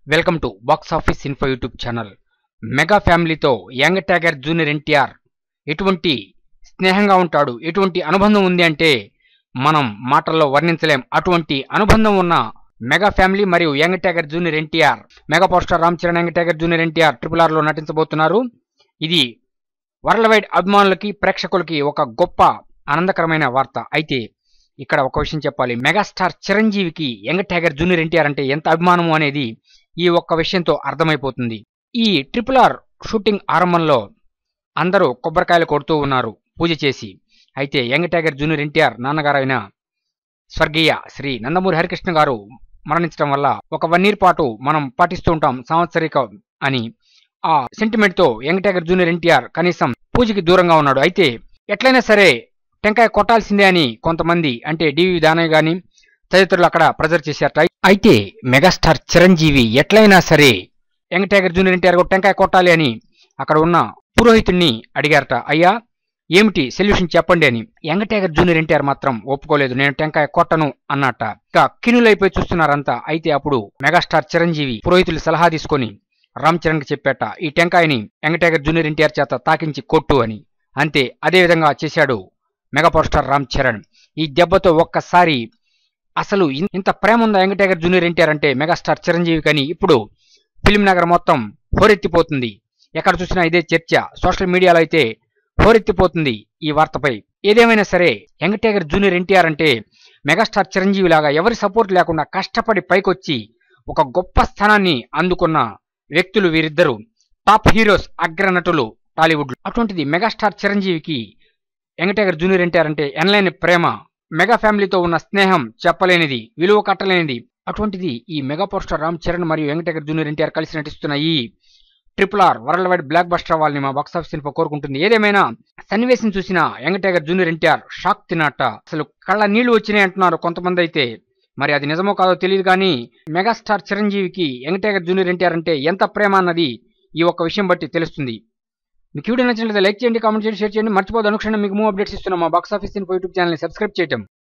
welcome to box office info YouTube channel mega ఫ్యామిలీతో young tiger junior NTR ఎటువంటి స్నేహంగా ఉంటాడు ఎటువంటి అనుబంధం ఉంది అంటే మనం మాటల్లో వర్ణించలేం అటువంటి అనుబంధం ఉన్న మెగా ఫ్యామిలీ మరియు young tiger junior NTR mega power star Ram Charan young tiger junior NTR triple R లో నటించబోతున్నారు ఇది వరల్డ్ వైడ్ అభిమానులకి ప్రేక్షకులకి ఒక గొప్ప ఆనందకరమైన వార్త అయితే ఇక్కడ ఒక విషయం చెప్పాలి మెగాస్టార్ చిరంజీవికి యంగ్ టైగర్ జూనియర్ ఎన్టీఆర్ అంటే ఎంత అభిమానము అనేది ఈ ఒక్క విషయంతో అర్థమైపోతుంది ఈ ట్రిపుల్ ఆర్ షూటింగ్ ఆరంభంలో అందరూ కొబ్బరికాయలు కొడుతూ ఉన్నారు పూజ చేసి అయితే యంగ్ టైగర్ జూనియర్ ఎన్టీఆర్ నాన్నగారైన స్వర్గీయ శ్రీ నందమూరి హరికృష్ణ గారు మరణించడం వల్ల ఒక వన్ ఇయర్ పాటు మనం పాటిస్తూ ఉంటాం సంవత్సరిక అని ఆ సెంటిమెంట్ తో యంగ్ టైగర్ జూనియర్ ఎన్టీఆర్ కనీసం పూజకి దూరంగా ఉన్నాడు అయితే ఎట్లయినా సరే టెంకాయ కొట్టాల్సిందే అని కొంతమంది అంటే డివి దానయ్య గాని తదితరులు అక్కడ ప్రెజర్ చేశారట అయితే మెగాస్టార్ చిరంజీవి ఎట్లయినా సరే యంగ్ టైగర్ జూనియర్ ఎన్టీఆర్ కూడా టెంకాయ కొట్టాలి అని అక్కడ ఉన్న పురోహితుణ్ణి అడిగారట అయ్యా ఏమిటి సొల్యూషన్ చెప్పండి అని యంగ్ టైగర్ జూనియర్ ఎన్టీఆర్ మాత్రం ఒప్పుకోలేదు నేను టెంకాయ కొట్టను అన్నట్ట ఇక కినులైపోయి చూస్తున్నారంతా అయితే అప్పుడు మెగాస్టార్ చిరంజీవి పురోహితులు సలహా తీసుకొని రామ్ చరణ్ కి చెప్పాట ఈ టెంకాయని యంగ్ టైగర్ జూనియర్ ఎన్టీఆర్ చేత తాకించి కొట్టు అని అంతే అదే విధంగా చేశాడు mega power star Ram Charan ఈ దెబ్బతో ఒక్కసారి అసలు ఇన్- ఇంత ప్రేమ ఉందా యంగ్ టైగర్ జూనియర్ ఎన్టీఆర్ అంటే మెగాస్టార్ చిరంజీవి కానీ ఇప్పుడు ఫిలిం నగర్ మొత్తం హోరెత్తిపోతుంది ఎక్కడ చూసినా ఇదే చర్చ సోషల్ మీడియాలో అయితే హోరెత్తిపోతుంది ఈ వార్తపై ఏదేమైనా సరే యంగ్ టైగర్ జూనియర్ ఎన్టీఆర్ అంటే మెగాస్టార్ చిరంజీవి లాగా ఎవరి సపోర్ట్ లేకుండా కష్టపడి పైకొచ్చి ఒక గొప్ప స్థానాన్ని అందుకున్న వ్యక్తులు వీరిద్దరు టాప్ హీరోస్ అగ్రనటులు టాలీవుడ్ అటువంటిది మెగాస్టార్ చిరంజీవికి యంగ్ టైగర్ జూనియర్ ఎన్టీఆర్ అంటే ఎనలేని ప్రేమ మెగా ఫ్యామిలీతో ఉన్న స్నేహం చెప్పలేనిది విలువ కట్టలేనిది అటువంటిది ఈ mega power star Ram Charan మరియు యంగ్ టైగర్ జూనియర్ ఎన్టీఆర్ కలిసి నటిస్తున్న ఈ triple R worldwide blockbuster అవ్వాలని మా బాక్స్ ఆఫీస్ ఇన్ఫో కోరుకుంటుంది ఏదేమైనా సన్నివేశం చూసిన young tiger junior NTR shock తిన్నట్ట అసలు కళ్ళ నీళ్లు వచ్చినాయి అంటున్నారు కొంతమంది అయితే మరి అది నిజమో కాదో తెలియదు కానీ మెగాస్టార్ చిరంజీవికి యంగ్ టైగర్ జూనియర్ ఎన్టీఆర్ అంటే ఎంత ప్రేమ అన్నది ఈ ఒక్క విషయం బట్టి తెలుస్తుంది మీకు వీడియో నచ్చినట్లయితే లైక్ చేయండి కామెంట్ చేయండి షేర్ చేయండి మర్చిపోదు అనుక్షణం మీకు మూవ్ అప్డేట్స్ ఇస్తున్నాం మా బాక్స్ ఆఫీస్ ఇన్ఫో యూట్యూబ్ ఛానల్ని సబ్స్క్రైబ్ చేయటం